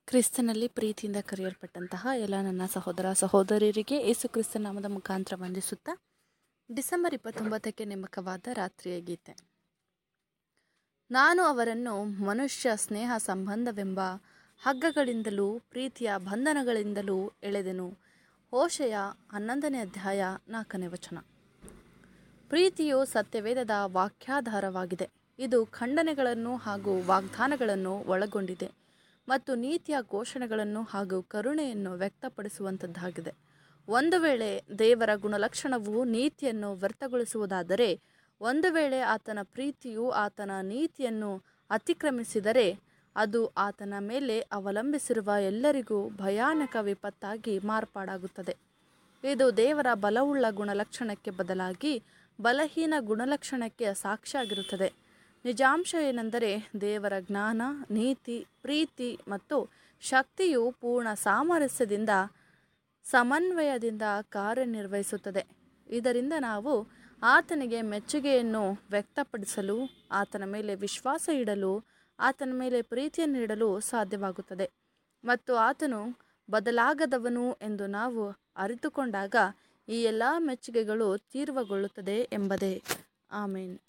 ಕ್ರಿಸ್ತನಲ್ಲಿ ಪ್ರೀತಿಯಿಂದ ಕರೆಯಲ್ಪಟ್ಟಂತಹ ಎಲ್ಲ ನನ್ನ ಸಹೋದರ ಸಹೋದರಿಯರಿಗೆ ಯೇಸು ಕ್ರಿಸ್ತ ನಾಮದ ಮುಖಾಂತರ ವಂದಿಸುತ್ತಾ ಡಿಸೆಂಬರ್ ಇಪ್ಪತ್ತೊಂಬತ್ತಕ್ಕೆ ನೇಮಕವಾದ ರಾತ್ರಿಯ ಗೀತೆ ನಾನು ಅವರನ್ನು ಮನುಷ್ಯ ಸ್ನೇಹ ಸಂಬಂಧವೆಂಬ ಹಗ್ಗಗಳಿಂದಲೂ ಪ್ರೀತಿಯ ಬಂಧನಗಳಿಂದಲೂ ಎಳೆದೆನು ಹೋಶೆಯ ಹನ್ನೊಂದನೇ ಅಧ್ಯಾಯ ನಾಲ್ಕನೇ ವಚನ ಪ್ರೀತಿಯು ಸತ್ಯವೇದದ ವಾಕ್ಯಾಧಾರವಾಗಿದೆ ಇದು ಖಂಡನೆಗಳನ್ನು ಹಾಗೂ ವಾಗ್ದಾನಗಳನ್ನು ಒಳಗೊಂಡಿದೆ ಮತ್ತು ನೀತಿಯ ಘೋಷಣೆಗಳನ್ನು ಹಾಗೂ ಕರುಣೆಯನ್ನು ವ್ಯಕ್ತಪಡಿಸುವಂಥದ್ದಾಗಿದೆ ಒಂದು ವೇಳೆ ದೇವರ ಗುಣಲಕ್ಷಣವು ನೀತಿಯನ್ನು ವ್ಯರ್ಥಗೊಳಿಸುವುದಾದರೆ ಒಂದು ವೇಳೆ ಆತನ ಪ್ರೀತಿಯು ಆತನ ನೀತಿಯನ್ನು ಅತಿಕ್ರಮಿಸಿದರೆ ಅದು ಆತನ ಮೇಲೆ ಅವಲಂಬಿಸಿರುವ ಎಲ್ಲರಿಗೂ ಭಯಾನಕ ವಿಪತ್ತಾಗಿ ಮಾರ್ಪಾಡಾಗುತ್ತದೆ ಇದು ದೇವರ ಬಲವುಳ್ಳ ಗುಣಲಕ್ಷಣಕ್ಕೆ ಬದಲಾಗಿ ಬಲಹೀನ ಗುಣಲಕ್ಷಣಕ್ಕೆ ಸಾಕ್ಷಿಯಾಗಿರುತ್ತದೆ ನಿಜಾಂಶ ಏನೆಂದರೆ ದೇವರ ಜ್ಞಾನ ನೀತಿ ಪ್ರೀತಿ ಮತ್ತು ಶಕ್ತಿಯು ಪೂರ್ಣ ಸಾಮರಸ್ಯದಿಂದ ಸಮನ್ವಯದಿಂದ ಕಾರ್ಯನಿರ್ವಹಿಸುತ್ತದೆ ಇದರಿಂದ ನಾವು ಆತನಿಗೆ ಮೆಚ್ಚುಗೆಯನ್ನು ವ್ಯಕ್ತಪಡಿಸಲು ಆತನ ಮೇಲೆ ವಿಶ್ವಾಸ ಇಡಲು ಆತನ ಮೇಲೆ ಪ್ರೀತಿಯನ್ನು ಇಡಲು ಸಾಧ್ಯವಾಗುತ್ತದೆ ಮತ್ತು ಆತನು ಬದಲಾಗದವನು ಎಂದು ನಾವು ಅರಿತುಕೊಂಡಾಗ ಈ ಎಲ್ಲ ಮೆಚ್ಚುಗೆಗಳು ತೀವ್ರಗೊಳ್ಳುತ್ತದೆ ಎಂಬುದೇ ಆಮೇನ್